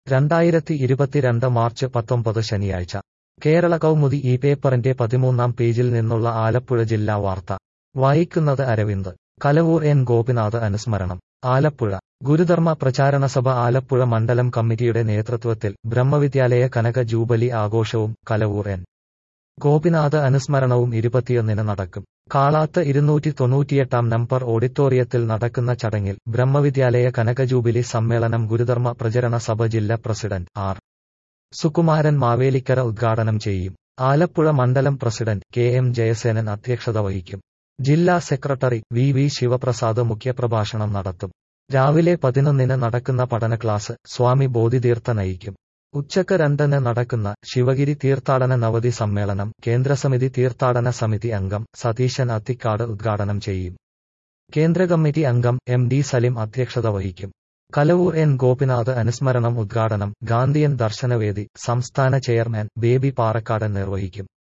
രണ്ടായിരത്തി ഇരുപത്തിരണ്ട് മാർച്ച് പത്തൊമ്പത് ശനിയാഴ്ച കേരള കൗമുദി ഈ പേപ്പറിന്റെ പതിമൂന്നാം പേജിൽ നിന്നുള്ള ആലപ്പുഴ ജില്ലാ വാർത്ത വായിക്കുന്നത് അരവിന്ദ് കലവൂർ എൻ ഗോപിനാഥ് അനുസ്മരണം ആലപ്പുഴ ഗുരുധർമ്മ പ്രചാരണ സഭ ആലപ്പുഴ മണ്ഡലം കമ്മിറ്റിയുടെ നേതൃത്വത്തിൽ ബ്രഹ്മവിദ്യാലയ കനക ജൂബലി ആഘോഷവും കലവൂർ എൻ ഗോപിനാഥ് അനുസ്മരണവും ഇരുപത്തിയൊന്നിന് നടക്കും കാളാത്ത് ഇരുന്നൂറ്റി തൊണ്ണൂറ്റിയെട്ടാം നമ്പർ ഓഡിറ്റോറിയത്തിൽ നടക്കുന്ന ചടങ്ങിൽ ബ്രഹ്മവിദ്യാലയ കനക ജൂബിലി സമ്മേളനം ഗുരുധർമ്മ പ്രചരണ സഭ ജില്ലാ പ്രസിഡന്റ് ആർ സുകുമാരൻ മാവേലിക്കര ഉദ്ഘാടനം ചെയ്യും ആലപ്പുഴ മണ്ഡലം പ്രസിഡന്റ് കെ എം ജയസേനൻ അധ്യക്ഷത വഹിക്കും ജില്ലാ സെക്രട്ടറി വി വി ശിവപ്രസാദ് മുഖ്യപ്രഭാഷണം നടത്തും രാവിലെ പതിനൊന്നിന് നടക്കുന്ന പഠന ക്ലാസ് സ്വാമി ബോധിതീർത്ഥ നയിക്കും ഉച്ചക്ക് രണ്ടിന് നടക്കുന്ന ശിവഗിരി തീർത്ഥാടന നവതി സമ്മേളനം കേന്ദ്രസമിതി തീർത്ഥാടന സമിതി അംഗം സതീശൻ അത്തിക്കാട് ഉദ്ഘാടനം ചെയ്യും കേന്ദ്ര കമ്മിറ്റി അംഗം എം ഡി സലിം അധ്യക്ഷത വഹിക്കും കലവൂർ എൻ ഗോപിനാഥ് അനുസ്മരണം ഉദ്ഘാടനം ഗാന്ധിയൻ ദർശനവേദി സംസ്ഥാന ചെയർമാൻ ബേബി പാറക്കാടൻ നിർവഹിക്കും